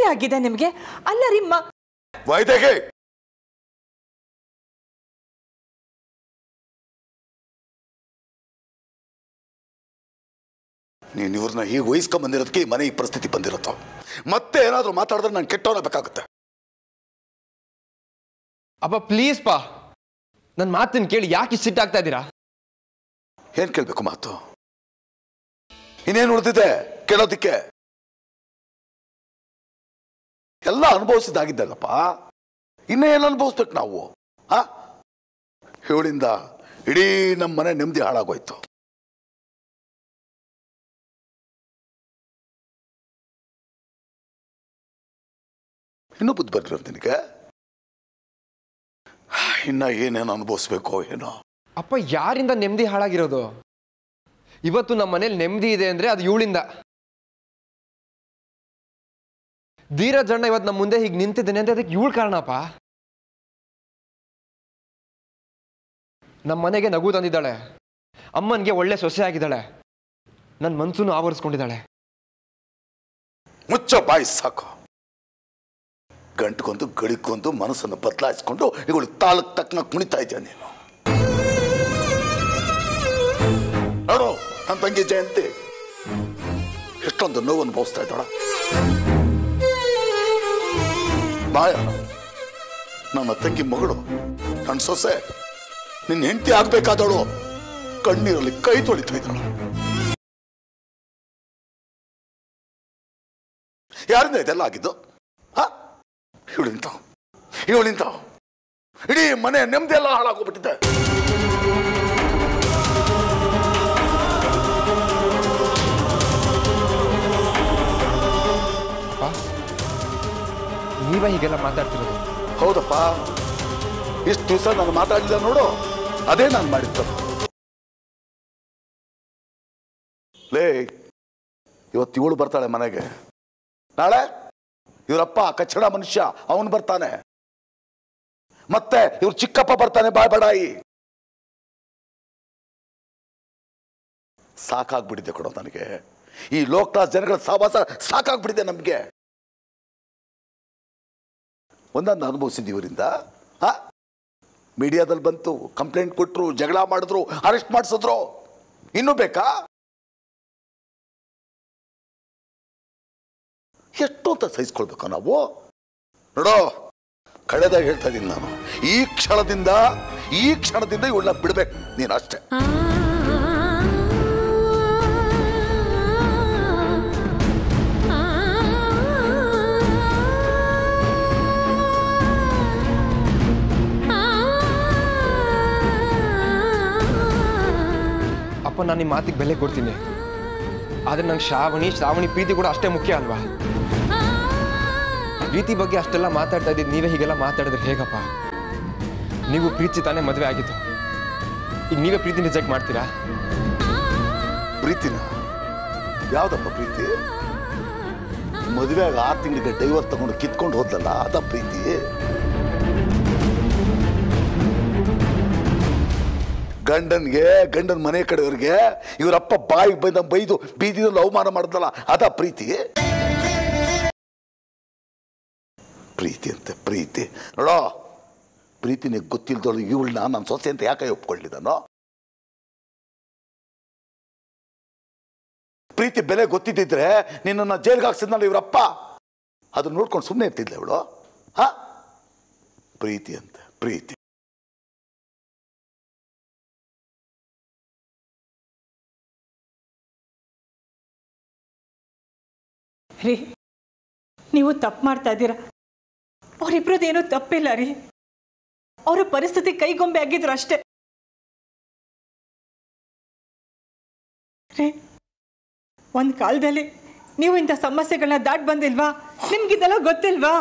ಆಗಿದೆ ನಿಮಗೆ ಅಲ್ಲ ರೀ ಮ ವೈದ್ಯಗೆ ನೀನು ಇವ್ರನ್ನ ಹೀಗೆ ವಹಿಸ್ಕೊಂಡ್ ಬಂದಿರೋದಕ್ಕೆ ಈ ಮನೆ ಈ ಪರಿಸ್ಥಿತಿ ಬಂದಿರುತ್ತೋ ಮತ್ತೆ ಏನಾದರೂ ಮಾತಾಡಿದ್ರೆ ನಾನು ಕೆಟ್ಟವನಾಗಬೇಕಾಗುತ್ತೆ ಅಪ್ಪ ಪ್ಲೀಸ್ ಪಾ ನನ್ನ ಮಾತನ್ನ ಕೇಳಿ ಯಾಕೆ ಇಷ್ಟ್ ಸಿಟ್ಟಾಗ್ತಾ ಇದ್ದೀರಾ ಏನ್ ಕೇಳ್ಬೇಕು ಮಾತು ಇನ್ನೇನು ಉಳಿದಿದೆ ಕೇಳೋದಿಕ್ಕೆ ಎಲ್ಲ ಅನುಭವಿಸಿದಾಗಿದ್ದಲ್ಲಪ್ಪ ಇನ್ನೇನು ಅನುಭವಿಸ್ಬೇಕು ನಾವು ಆ ಇವಳಿಂದ ಇಡೀ ನಮ್ಮ ಮನೆ ನೆಮ್ಮದಿ ಹಾಳಾಗೋಯ್ತು ಇನ್ನೂ ಬುದ್ಧಿ ಬರ್ಲಿರೋ ನಿನಗೆ ಇನ್ನ ಏನೇನು ಅನುಭವಿಸ್ಬೇಕೋ ಏನೋ ಅಪ್ಪ ಯಾರಿಂದ ನೆಮ್ಮದಿ ಹಾಳಾಗಿರೋದು ಇವತ್ತು ನಮ್ಮ ಮನೇಲಿ ನೆಮ್ಮದಿ ಇದೆ ಅಂದ್ರೆ ಅದು ಇವಳಿಂದ ಧೀರಜಣ್ಣ ಇವತ್ತು ನಮ್ಮ ಮುಂದೆ ಹೀಗೆ ನಿಂತಿದ್ದೇನೆ ಅಂದ್ರೆ ಅದಕ್ಕೆ ಇವಳು ಕಾರಣಪ್ಪ ನಮ್ಮ ಮನೆಗೆ ನಗು ತಂದಿದ್ದಾಳೆ ಅಮ್ಮನಿಗೆ ಒಳ್ಳೆ ಸೊಸೆ ಆಗಿದ್ದಾಳೆ ನನ್ನ ಮನ್ಸನ್ನು ಆವರಿಸ್ಕೊಂಡಿದ್ದಾಳೆ ಮುಚ್ಚ ಬಾಯಿ ಸಾಕು ಗಂಟ್ಕೊಂದು ಗಳಿಕೊಂದು ಮನಸ್ಸನ್ನು ಬದಲಾಯಿಸ್ಕೊಂಡು ಇವಳು ತಾಳಕ್ ತಕ್ಕನ ಕುಣಿತಾ ಇದೆಯಾ ನೀನು ನೋಡು ನನ್ನ ತಂಗಿ ಜಯಂತಿ ಎಷ್ಟೊಂದು ನೋವು ಅನುಭವಿಸ್ತಾ ಇದ್ದಾಳ ಮಾಯ ನನ್ನ ತಂಗಿ ಮಗಳು ನನ್ನ ಸೊಸೆ ನಿನ್ನ ಹೆಂಡತಿ ಆಗ್ಬೇಕಾದವಳು ಕಣ್ಣೀರಲ್ಲಿ ಕೈ ತೊಳಿತಾ ಇದ್ದಾಳ ಯಾರಿಂದ ಇದೆಲ್ಲ ಆಗಿದ್ದು ಹ ಇವಳಿಂತ ಇವಳಿಂತ ಇಡೀ ಮನೆ ನೆಮ್ಮದಿ ಎಲ್ಲ ಹಾಳಾಗೋಗ್ಬಿಟ್ಟಿದೆ ಅಪ್ಪ ನೀವೇ ಹೀಗೆಲ್ಲ ಮಾತಾಡ್ತಿರೋದು ಹೌದಪ್ಪ ಇಷ್ಟು ದಿವಸ ನಾನು ಮಾತಾಡಲಿಲ್ಲ ನೋಡು ಅದೇ ನಾನು ಮಾಡಿದ್ದು ಲೇ ಇವತ್ತು ಇವಳು ಬರ್ತಾಳೆ ಮನೆಗೆ ನಾಳೆ ಇವರಪ್ಪ ಕಚ್ಚಡ ಮನುಷ್ಯ ಅವನು ಬರ್ತಾನೆ ಮತ್ತೆ ಇವ್ರ ಚಿಕ್ಕಪ್ಪ ಬರ್ತಾನೆ ಬಾಯ್ ಬಡಾಯಿ ಸಾಕಾಗ್ಬಿಟ್ಟಿದೆ ಕೊಡೋ ನನಗೆ ಈ ಲೋ ಕ್ಲಾಸ್ ಜನಗಳ ಸಹವಾಸ ಸಾಕಾಗ್ಬಿಟ್ಟಿದೆ ನಮಗೆ ಒಂದೊಂದು ಅನುಭವಿಸಿದ್ದು ಇವರಿಂದ ಹಾ ಮೀಡಿಯಾದಲ್ಲಿ ಬಂತು ಕಂಪ್ಲೇಂಟ್ ಕೊಟ್ಟರು ಜಗಳ ಮಾಡಿದ್ರು ಅರೆಸ್ಟ್ ಮಾಡಿಸಿದ್ರು ಇನ್ನೂ ಬೇಕಾ ಎಷ್ಟು ಅಂತ ಸಹಿಸ್ಕೊಳ್ಬೇಕು ನಾವು ನೋಡೋ ಕಳೆದಾಗ ಹೇಳ್ತಾ ಇದ್ದೀನಿ ನಾನು ಈ ಕ್ಷಣದಿಂದ ಈ ಕ್ಷಣದಿಂದ ಇವಳನ್ನ ಬಿಡ್ಬೇಕು ನೀನು ಅಷ್ಟೇ ಅಪ್ಪ ನಾನು ನಿಮ್ಮ ಮಾತಿಗೆ ಬೆಲೆ ಕೊಡ್ತೀನಿ ಆದ್ರೆ ನಂಗೆ ಶ್ರಾವಣಿ ಶ್ರಾವಣಿ ಪ್ರೀತಿ ಕೂಡ ಅಷ್ಟೇ ಮುಖ್ಯ ಅಲ್ವಾ ಪ್ರೀತಿ ಬಗ್ಗೆ ಅಷ್ಟೆಲ್ಲ ಮಾತಾಡ್ತಾ ಇದ್ದಿದ್ದು ನೀವೇ ಹೀಗೆಲ್ಲ ಮಾತಾಡಿದ್ರೆ ಹೇಗಪ್ಪ ನೀವು ಪ್ರೀತಿ ತಾನೇ ಮದುವೆ ಆಗಿತ್ತು ಈಗ ನೀವೇ ಪ್ರೀತಿ ರಿಜೆಕ್ಟ್ ಮಾಡ್ತೀರಾ ಪ್ರೀತಿನ ಯಾವ್ದಪ್ಪ ಪ್ರೀತಿ ಮದುವೆ ಆಗ ಆರು ತಿಂಗಳಿಗೆ ಡೈವರ್ ತಗೊಂಡು ಕಿತ್ಕೊಂಡು ಹೋದ್ಲಲ್ಲ ಅದ ಪ್ರೀತಿ ಗಂಡನ್ಗೆ ಗಂಡನ ಮನೆ ಕಡೆಯವ್ರಿಗೆ ಇವರಪ್ಪ ಬಾಯಿಗೆ ಬಂದ ಬೈದು ಬೀದಿನಲ್ಲಿ ಅವಮಾನ ಮಾಡಿದ್ಲಲ್ಲ ಅದ ಪ್ರೀತಿ ಪ್ರೀತಿ ಅಂತೆ ಪ್ರೀತಿ ನೋಡೋ ಪ್ರೀತಿನಿಗೆ ಗೊತ್ತಿಲ್ದವಳು ಇವಳನ್ನ ನನ್ನ ಸೊಸೆ ಅಂತ ಯಾಕೆ ಒಪ್ಕೊಳ್ಳಿದನೋ ಪ್ರೀತಿ ಬೆಲೆ ಗೊತ್ತಿದ್ದಿದ್ರೆ ನಿನ್ನನ್ನು ಜೈಲ್ಗೆ ಹಾಕ್ಸಿದ್ನಲ್ಲ ಇವರಪ್ಪ ಅದನ್ನ ನೋಡ್ಕೊಂಡು ಸುಮ್ಮನೆ ಇರ್ತಿದ್ಲ ಇವಳು ಹಾ ಪ್ರೀತಿ ಅಂತ ಪ್ರೀತಿ ರೀ ನೀವು ತಪ್ಪು ಮಾಡ್ತಾ ಇದ್ದೀರಾ ಅವರಿಬ್ರದ್ದೇನೂ ತಪ್ಪಿಲ್ಲ ರೀ ಅವರ ಪರಿಸ್ಥಿತಿ ಕೈಗೊಂಬೆ ಆಗಿದ್ರು ಅಷ್ಟೇ ರೀ ಒಂದು ಕಾಲದಲ್ಲಿ ನೀವು ಇಂಥ ಸಮಸ್ಯೆಗಳನ್ನ ದಾಟ್ ಬಂದಿಲ್ವಾ ನಿಮ್ಗಿದೆಲ್ಲ ಗೊತ್ತಿಲ್ವಾ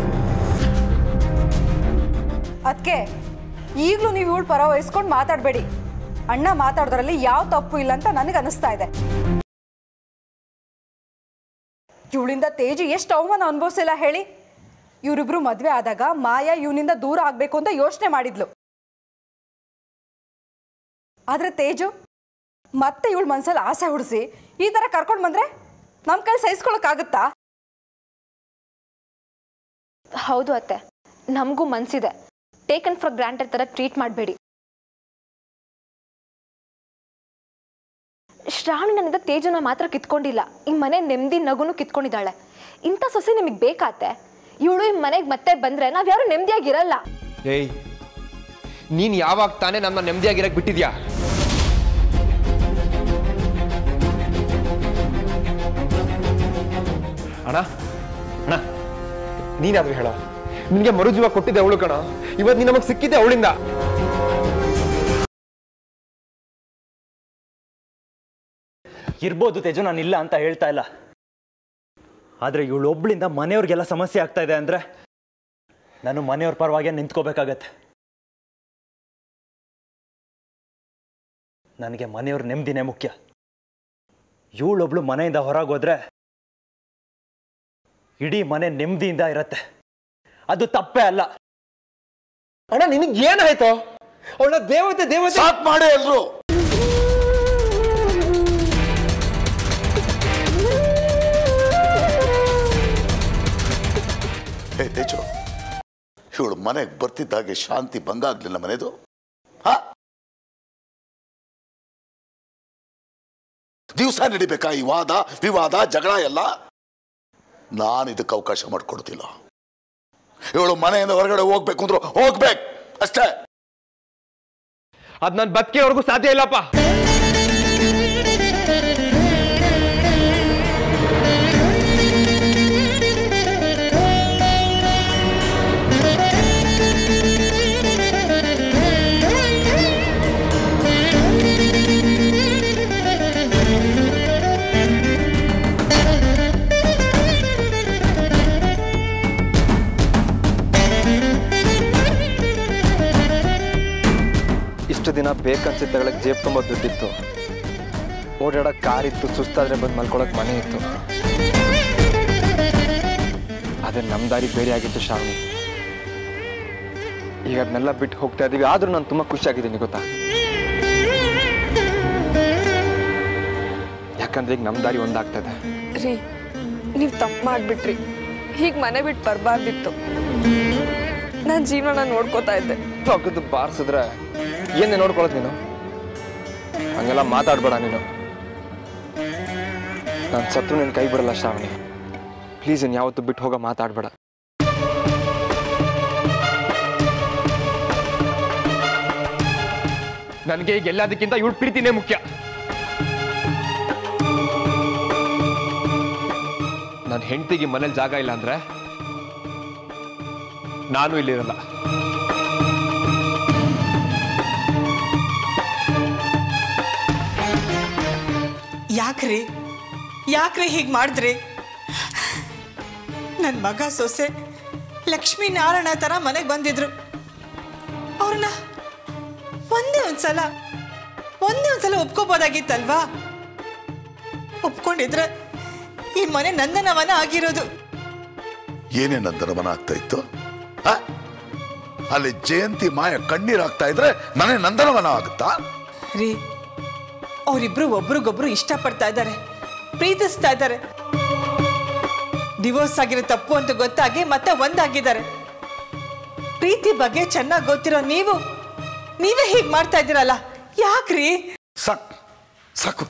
ಅದಕ್ಕೆ ಈಗಲೂ ನೀವು ಇವಳು ಪರ ವಹಿಸ್ಕೊಂಡು ಮಾತಾಡಬೇಡಿ ಅಣ್ಣ ಮಾತಾಡೋದ್ರಲ್ಲಿ ಯಾವ ತಪ್ಪು ಇಲ್ಲ ಅಂತ ನನಗೆ ಅನಿಸ್ತಾ ಇದೆ ಇವಳಿಂದ ತೇಜು ಎಷ್ಟು ಅವಮಾನ ಅನುಭವಿಸಿಲ್ಲ ಹೇಳಿ ಇವರಿಬ್ರು ಮದುವೆ ಆದಾಗ ಮಾಯಾ ಇವನಿಂದ ದೂರ ಆಗಬೇಕು ಅಂತ ಯೋಚನೆ ಮಾಡಿದ್ಲು ಆದ್ರೆ ತೇಜು ಮತ್ತೆ ಇವಳ ಮನ್ಸಲ್ಲಿ ಆಸೆ ಹುಡಿಸಿ ಈ ಥರ ಕರ್ಕೊಂಡು ಬಂದ್ರೆ ನಮ್ಮ ಕೈ ಸಹಿಸ್ಕೊಳಕ್ಕಾಗುತ್ತಾ ಹೌದು ಅತ್ತೆ ನಮಗೂ ಮನ್ಸಿದೆ ಟೇಕನ್ ಫಾರ್ ಗ್ರಾಂಟೆಡ್ ಥರ ಟ್ರೀಟ್ ಮಾಡಬೇಡಿ ಶ್ರಾವಣಿ ನನ್ನಿಂದ ತೇಜುನ ಮಾತ್ರ ಕಿತ್ಕೊಂಡಿಲ್ಲ ಈ ಮನೆ ನೆಮ್ಮದಿ ನಗುನು ಕಿತ್ಕೊಂಡಿದ್ದಾಳೆ ಇಂಥ ಸೊಸೆ ನಿಮಗೆ ಬೇಕಾತೆ ಇವಳು ಈ ಮನೆಗೆ ಮತ್ತೆ ಬಂದ್ರೆ ನಾವ್ಯಾರು ನೆಮ್ಮದಿಯಾಗಿರಲ್ಲ ಏಯ್ ನೀನ್ ಯಾವಾಗ ತಾನೇ ನಮ್ಮ ನೆಮ್ಮದಿಯಾಗಿರಕ್ ಬಿಟ್ಟಿದ್ಯಾ ಅಣ್ಣ ಅಣ್ಣ ನೀನಾದ್ರೂ ಹೇಳೋ ನಿನ್ಗೆ ಮರುಜೀವ ಕೊಟ್ಟಿದ್ದೆ ಅವಳು ಕಣ ಇವತ್ತು ನೀನ್ ನಮಗ್ ಸಿಕ್ಕಿದ್ದೆ ಅವಳಿಂದ ಇರ್ಬೋದು ತೇಜು ನಾನು ಇಲ್ಲ ಅಂತ ಹೇಳ್ತಾ ಇಲ್ಲ ಆದರೆ ಇವಳು ಒಬ್ಳಿಂದ ಮನೆಯವ್ರಿಗೆಲ್ಲ ಸಮಸ್ಯೆ ಆಗ್ತಾ ಇದೆ ಅಂದರೆ ನಾನು ಮನೆಯವ್ರ ಪರವಾಗಿ ನಿಂತ್ಕೋಬೇಕಾಗತ್ತೆ ನನಗೆ ಮನೆಯವ್ರ ನೆಮ್ಮದಿನೇ ಮುಖ್ಯ ಇವಳೊಬ್ಳು ಮನೆಯಿಂದ ಹೊರಗೆ ಹೋದ್ರೆ ಇಡೀ ಮನೆ ನೆಮ್ಮದಿಯಿಂದ ಇರತ್ತೆ ಅದು ತಪ್ಪೇ ಅಲ್ಲ ಅಣ್ಣ ನಿನಗ್ ಏನಾಯ್ತು ಅವಳ ದೇವತೆ ದೇವತೆ ಸಾಕ್ ಮಾಡಿ ಎಲ್ರು ಹೇ ತೇಜು ಇವಳು ಮನೆಗೆ ಬರ್ತಿದ್ದ ಹಾಗೆ ಶಾಂತಿ ಭಂಗ ಆಗ್ಲಿಲ್ಲ ಮನೆದು ಹಾ ದಿವಸ ನಡಿಬೇಕಾ ಈ ವಾದ ವಿವಾದ ಜಗಳ ಎಲ್ಲ ನಾನು ಇದಕ್ಕೆ ಅವಕಾಶ ಮಾಡಿಕೊಡ್ತಿಲ್ಲ ಇವಳು ಮನೆಯಿಂದ ಹೊರಗಡೆ ಹೋಗ್ಬೇಕು ಅಂದ್ರು ಹೋಗ್ಬೇಕು ಅಷ್ಟೇ ಅದ್ ನನ್ ಬದುಕಿರೋರ್ಗೂ ಸಾಧ್ಯ ಇಲ್ಲಪ್ಪ ಇಷ್ಟು ದಿನ ಬೇಕನ್ಸಿದ್ದ ತಗೊಳಕ್ ಜೇಬ್ ತುಂಬ ದುಡ್ಡಿತ್ತು ಓಡಾಡಕ್ ಕಾರ್ ಇತ್ತು ಸುಸ್ತಾದ್ರೆ ಬಂದು ಮಲ್ಕೊಳಕ್ ಮನೆ ಇತ್ತು ಅದೇ ನಮ್ಮ ದಾರಿ ಬೇರೆ ಆಗಿತ್ತು ಶ್ರಾವಣಿ ಈಗ ಅದನ್ನೆಲ್ಲ ಬಿಟ್ಟು ಹೋಗ್ತಾ ಇದೀವಿ ಆದ್ರೂ ನಾನು ತುಂಬಾ ಖುಷಿಯಾಗಿದ್ದೀನಿ ಗೊತ್ತಾ ಯಾಕಂದ್ರೆ ಈಗ ನಮ್ಮ ದಾರಿ ಒಂದಾಗ್ತದೆ ರೀ ನೀವು ತಪ್ಪು ಮಾಡಿಬಿಟ್ರಿ ಹೀಗೆ ಮನೆ ಬಿಟ್ಟು ಬರಬಾರ್ದಿತ್ತು ನಾನು ಜೀವನ ನೋಡ್ಕೋತಾ ಇದ್ದೆ ತೆಗೆದು ಬಾರಿಸಿದ್ರೆ ಏನೇ ನೋಡ್ಕೊಳ್ಳೋದು ನೀನು ಹಂಗೆಲ್ಲ ಮಾತಾಡ್ಬೇಡ ನೀನು ನಾನು ಸತ್ರು ನಿನ್ನ ಕೈ ಬಿಡಲ್ಲ ಶ್ರಾವಣಿ ಪ್ಲೀಸ್ ಇನ್ನು ಯಾವತ್ತೂ ಬಿಟ್ಟು ಹೋಗೋ ಮಾತಾಡ್ಬೇಡ ನನಗೆ ಈಗ ಎಲ್ಲದಕ್ಕಿಂತ ಇವಳು ಪ್ರೀತಿನೇ ಮುಖ್ಯ ನನ್ನ ಹೆಂಡತಿಗೆ ಮನೇಲಿ ಜಾಗ ಇಲ್ಲ ಅಂದ್ರೆ ನಾನು ಇಲ್ಲಿರಲ್ಲ ಯಾಕ್ರಿ ಯಾಕ್ರಿ ಹೀಗೆ ಮಾಡಿದ್ರಿ ನನ್ನ ಮಗ ಸೊಸೆ ಲಕ್ಷ್ಮೀ ನಾರಾಯಣ ಥರ ಮನೆಗೆ ಬಂದಿದ್ರು ಅವ್ರನ್ನ ಒಂದೇ ಒಂದ್ಸಲ ಒಂದೇ ಒಂದ್ಸಲ ಒಪ್ಕೋಬೋದಾಗಿತ್ತಲ್ವಾ ಒಪ್ಕೊಂಡಿದ್ರೆ ಈ ಮನೆ ನಂದನವನ ಆಗಿರೋದು ಏನೇ ನಂದನವನ ಆಗ್ತಾ ಇತ್ತು ಆ? ಅಲ್ಲಿ ಜಯಂತಿ ಮಾಯ ಕಣ್ಣೀರಾಗ್ತಾ ಇದ್ರೆ ಮನೆ ನಂದನವನ ಆಗುತ್ತಾ ರೀ ಅವರಿಬ್ರು ಒಬ್ರಿಗೊಬ್ರು ಇಷ್ಟಪಡ್ತಾ ಇದ್ದಾರೆ ಪ್ರೀತಿಸ್ತಾ ಇದ್ದಾರೆ ಡಿವೋರ್ಸ್ ಆಗಿರೋ ತಪ್ಪು ಅಂತ ಗೊತ್ತಾಗಿ ಮತ್ತೆ ಒಂದಾಗಿದ್ದಾರೆ ಪ್ರೀತಿ ಬಗ್ಗೆ ಚೆನ್ನಾಗಿ ಗೊತ್ತಿರೋ ನೀವು ನೀವೇ ಹೀಗೆ ಮಾಡ್ತಾ ಇದ್ದೀರಲ್ಲ ಯಾಕ್ರಿ ಸಾಕು ಸಾಕು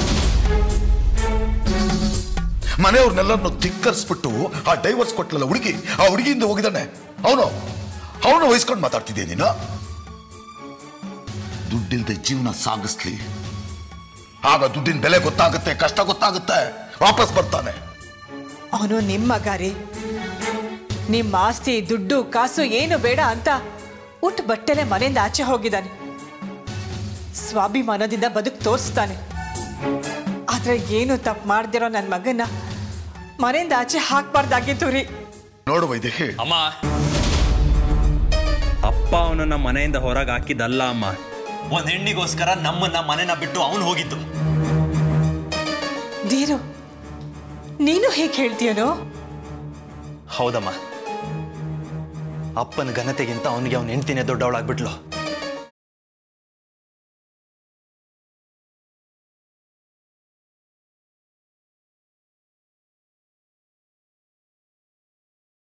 ಮನೆಯವ್ರನ್ನೆಲ್ಲರನ್ನು ಧಿಕ್ಕರಿಸ್ಬಿಟ್ಟು ಆ ಡೈವರ್ಸ್ ಕೊಟ್ಲಲ್ಲ ಹುಡುಗಿ ಆ ಹುಡುಗಿಯಿಂದ ಹೋಗಿದ್ದಾನೆ ಅವನು ಅವನು ವಹಿಸ್ಕೊಂಡು ಮಾತಾಡ್ತಿದ್ದೆ ನೀನು ದುಡ್ಡಿಲ್ದೆ ಜೀವನ ಸಾಗಿಸ್ಲಿ ಆಗ ದುಡ್ಡಿನ ಬೆಲೆ ಗೊತ್ತಾಗುತ್ತೆ ಕಷ್ಟ ಗೊತ್ತಾಗುತ್ತೆ ವಾಪಸ್ ಬರ್ತಾನೆ ಅವನು ನಿಮ್ಮ ಮಗ ರೀ ನಿಮ್ಮ ಆಸ್ತಿ ದುಡ್ಡು ಕಾಸು ಏನು ಬೇಡ ಅಂತ ಉಟ್ ಬಟ್ಟೆಲೆ ಮನೆಯಿಂದ ಆಚೆ ಹೋಗಿದ್ದಾನೆ ಸ್ವಾಭಿಮಾನದಿಂದ ಬದುಕು ತೋರಿಸ್ತಾನೆ ಆದ್ರೆ ಏನು ತಪ್ಪು ಮಾಡ್ದಿರೋ ನನ್ನ ಮಗನ ಮನೆಯಿಂದ ಆಚೆ ಹಾಕ್ಬಾರ್ದಾಗಿತ್ತು ರೀ ನೋಡು ವೈದೇಹಿ ಅಮ್ಮ ಅಪ್ಪ ಅವನನ್ನ ಮನೆಯಿಂದ ಹೊರಗೆ ಹಾಕಿದ್ದಲ್ಲ ಅಮ್ಮ ಒಂದ್ ಹೆಣ್ಣಿಗೋಸ್ಕರ ನಮ್ಮನ್ನ ಮನೆನ ಬಿಟ್ಟು ಅವನು ಹೋಗಿದ್ದು ಧೀರು ನೀನು ಹೇಗೆ ಹೇಳ್ತೀಯನೋ ಹೌದಮ್ಮ ಅಪ್ಪನ ಘನತೆಗಿಂತ ಅವನಿಗೆ ಅವನ ಹೆಂಡ್ತಿನೇ ದೊಡ್ಡವಳಾಗ್ಬಿಟ್ಲು